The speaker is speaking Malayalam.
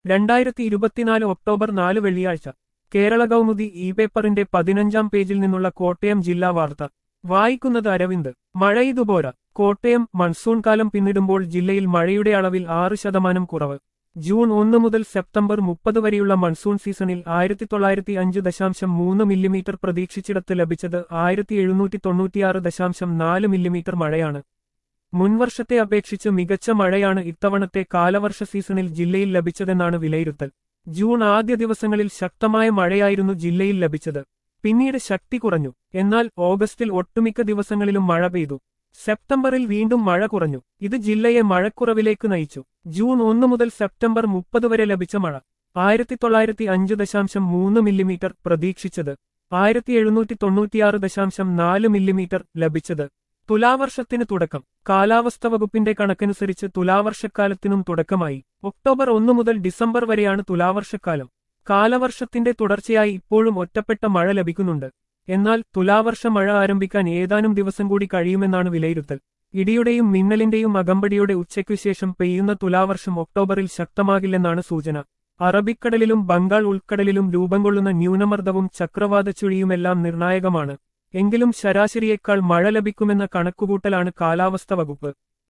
രണ്ടായിരത്തി ഇരുപത്തിനാല് ഒക്ടോബർ നാല് വെള്ളിയാഴ്ച കേരള കൗമുദി ഇ പേപ്പറിന്റെ പതിനഞ്ചാം പേജിൽ നിന്നുള്ള കോട്ടയം ജില്ലാ വാർത്ത വായിക്കുന്നത് അരവിന്ദ് മഴയിതുപോരാ കോട്ടയം മൺസൂൺ കാലം പിന്നിടുമ്പോൾ ജില്ലയിൽ മഴയുടെ അളവിൽ ആറ് ശതമാനം കുറവ് ജൂൺ ഒന്ന് മുതൽ സെപ്റ്റംബർ മുപ്പത് വരെയുള്ള മൺസൂൺ സീസണിൽ ആയിരത്തി തൊള്ളായിരത്തി അഞ്ച് ദശാംശം മൂന്ന് മില്ലിമീറ്റർ പ്രതീക്ഷിച്ചിടത്ത് ലഭിച്ചത് ആയിരത്തി എഴുന്നൂറ്റി തൊണ്ണൂറ്റിയാറ് ദശാംശം നാല് മില്ലിമീറ്റർ മഴയാണ് മുൻവർഷത്തെ അപേക്ഷിച്ച് മികച്ച മഴയാണ് ഇത്തവണത്തെ കാലവർഷ സീസണിൽ ജില്ലയിൽ ലഭിച്ചതെന്നാണ് വിലയിരുത്തൽ ജൂൺ ആദ്യ ദിവസങ്ങളിൽ ശക്തമായ മഴയായിരുന്നു ജില്ലയിൽ ലഭിച്ചത് പിന്നീട് ശക്തി കുറഞ്ഞു എന്നാൽ ഓഗസ്റ്റിൽ ഒട്ടുമിക്ക ദിവസങ്ങളിലും മഴ പെയ്തു സെപ്റ്റംബറിൽ വീണ്ടും മഴ കുറഞ്ഞു ഇത് ജില്ലയെ മഴക്കുറവിലേക്ക് നയിച്ചു ജൂൺ ഒന്ന് മുതൽ സെപ്റ്റംബർ മുപ്പത് വരെ ലഭിച്ച മഴ ആയിരത്തി തൊള്ളായിരത്തി അഞ്ച് ദശാംശം മൂന്ന് മില്ലിമീറ്റർ പ്രതീക്ഷിച്ചത് ആയിരത്തി എഴുന്നൂറ്റി തൊണ്ണൂറ്റിയാറ് ദശാംശം നാല് മില്ലിമീറ്റർ ലഭിച്ചത് തുലാവർഷത്തിന് തുടക്കം കാലാവസ്ഥ വകുപ്പിന്റെ കണക്കനുസരിച്ച് തുലാവർഷക്കാലത്തിനും തുടക്കമായി ഒക്ടോബർ ഒന്ന് മുതൽ ഡിസംബർ വരെയാണ് തുലാവർഷക്കാലം കാലവർഷത്തിന്റെ തുടർച്ചയായി ഇപ്പോഴും ഒറ്റപ്പെട്ട മഴ ലഭിക്കുന്നുണ്ട് എന്നാൽ തുലാവർഷ മഴ ആരംഭിക്കാൻ ഏതാനും ദിവസം കൂടി കഴിയുമെന്നാണ് വിലയിരുത്തൽ ഇടിയുടെയും മിന്നലിന്റെയും അകമ്പടിയുടെ ഉച്ചയ്ക്കു ശേഷം പെയ്യുന്ന തുലാവർഷം ഒക്ടോബറിൽ ശക്തമാകില്ലെന്നാണ് സൂചന അറബിക്കടലിലും ബംഗാൾ ഉൾക്കടലിലും രൂപം കൊള്ളുന്ന ന്യൂനമർദ്ദവും ചക്രവാത ചുഴിയുമെല്ലാം നിർണായകമാണ് എങ്കിലും ശരാശരിയേക്കാൾ മഴ ലഭിക്കുമെന്ന കണക്കുകൂട്ടലാണ് കാലാവസ്ഥ വകുപ്പ്